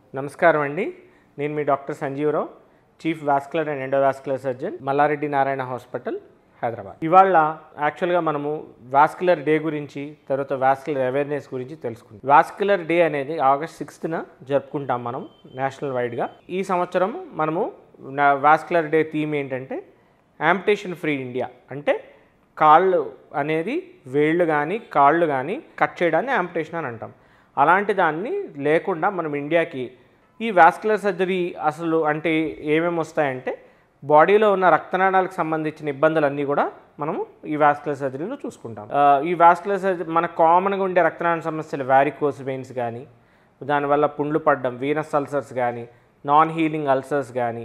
నమస్కారం అండి నేను మీ doctor Sanjeevarao chief vascular and endovascular surgeon Mallareddy Narayana hospital Hyderabad ఇవాళ యాక్చువల్గా మనము వాస్కులర్ డే గురించి తర్వాత వాస్కులర్ అవేర్నెస్ గురించి తెలుసుకుంటాం వాస్కులర్ డే అనేది ఆగస్ట్ సిక్స్త్న జరుపుకుంటాం మనం నేషనల్ వైడ్గా ఈ సంవత్సరం మనము వాస్కులర్ డే థీమ్ ఏంటంటే యాంపిటేషన్ ఫ్రీ ఇండియా అంటే కాళ్ళు అనేది వేళ్ళు కానీ కాళ్ళు కానీ కట్ చేయడాన్ని యాంపిటేషన్ అని అంటాం అలాంటి దాన్ని లేకుండా మనం ఇండియాకి ఈ వాస్కులర్ సర్జరీ అసలు అంటే ఏమేమి వస్తాయంటే బాడీలో ఉన్న రక్తనాళాలకు సంబంధించిన ఇబ్బందులన్నీ కూడా మనము ఈ వాస్కులర్ సర్జరీలో చూసుకుంటాం ఆ, ఈ వాస్కులర్ సర్జరీ మన కామన్గా ఉండే రక్తనాళ సమస్యలు వ్యారికోస్ వెయిన్స్ కానీ దానివల్ల పుండ్లు పడడం వీనస్ అల్సర్స్ కానీ నాన్ హీలింగ్ అల్సర్స్ కానీ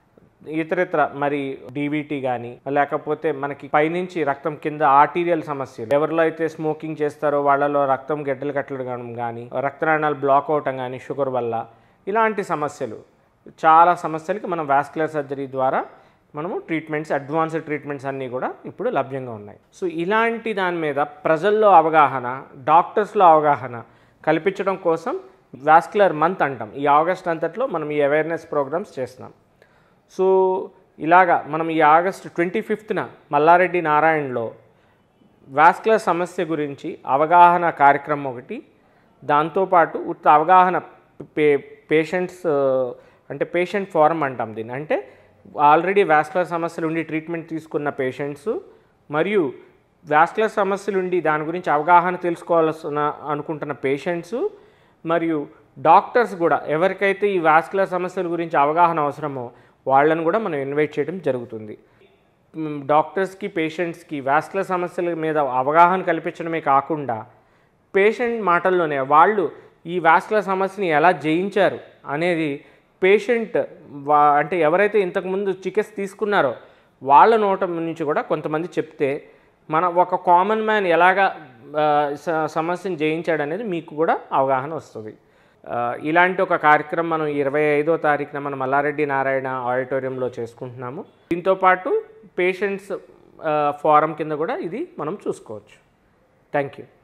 ఇతరితర మరి డీబీటీ కానీ లేకపోతే మనకి పైనుంచి రక్తం కింద ఆర్టీరియల్ సమస్యలు ఎవరిలో అయితే స్మోకింగ్ చేస్తారో వాళ్ళలో రక్తం గడ్డలు కట్టడం కానీ రక్తనాళాలు బ్లాక్ అవటం కానీ షుగర్ వల్ల ఇలాంటి సమస్యలు చాలా సమస్యలకి మనం వాస్కులర్ సర్జరీ ద్వారా మనము ట్రీట్మెంట్స్ అడ్వాన్స్డ్ ట్రీట్మెంట్స్ అన్నీ కూడా ఇప్పుడు లభ్యంగా ఉన్నాయి సో ఇలాంటి దాని మీద ప్రజల్లో అవగాహన డాక్టర్స్లో అవగాహన కల్పించడం కోసం వాస్కులర్ మంత్ అంటాం ఈ ఆగస్ట్ అంతట్లో మనం ఈ అవేర్నెస్ ప్రోగ్రామ్స్ చేస్తున్నాం సో ఇలాగా మనం ఈ ఆగస్ట్ ట్వంటీ ఫిఫ్త్న మల్లారెడ్డి నారాయణలో వాస్కులర్ సమస్య గురించి అవగాహన కార్యక్రమం ఒకటి దాంతోపాటు ఉత్త అవగాహన పే పేషెంట్స్ అంటే పేషెంట్ ఫోరం అంటాం దీన్ని అంటే ఆల్రెడీ వాస్కులర్ సమస్యలు ఉండి ట్రీట్మెంట్ తీసుకున్న పేషెంట్స్ మరియు వాస్కులర్ సమస్యలు ఉండి దాని గురించి అవగాహన తెలుసుకోవాల్సిన అనుకుంటున్న పేషెంట్స్ మరియు డాక్టర్స్ కూడా ఎవరికైతే ఈ వాస్కులర్ సమస్యల గురించి అవగాహన అవసరమో వాళ్ళని కూడా మనం ఇన్వైట్ చేయడం జరుగుతుంది మ్, డాక్టర్స్కి పేషెంట్స్కి వాస్కులర్ సమస్యల మీద అవగాహన కల్పించడమే కాకుండా పేషెంట్ మాటల్లోనే వాళ్ళు ఈ వాస్కులర్ సమస్యని ఎలా జయించారు అనేది పేషెంట్ వా అంటే ఎవరైతే ఇంతకుముందు చికిత్స తీసుకున్నారో వాళ్ళ నోట నుంచి కూడా కొంతమంది చెప్తే మన ఒక కామన్ మ్యాన్ ఎలాగా ఆ, స- సమస్యను జయించాడు అనేది మీకు కూడా అవగాహన వస్తుంది ఆ, ఇలాంటి ఒక కార్యక్రమం మనం ఇరవై ఐదో తారీఖున మనం మల్లారెడ్డి నారాయణ ఆడిటోరియంలో చేసుకుంటున్నాము దీంతోపాటు పేషెంట్స్ ఫోరం కింద కూడా ఇది మనం చూసుకోవచ్చు థ్యాంక్ యూ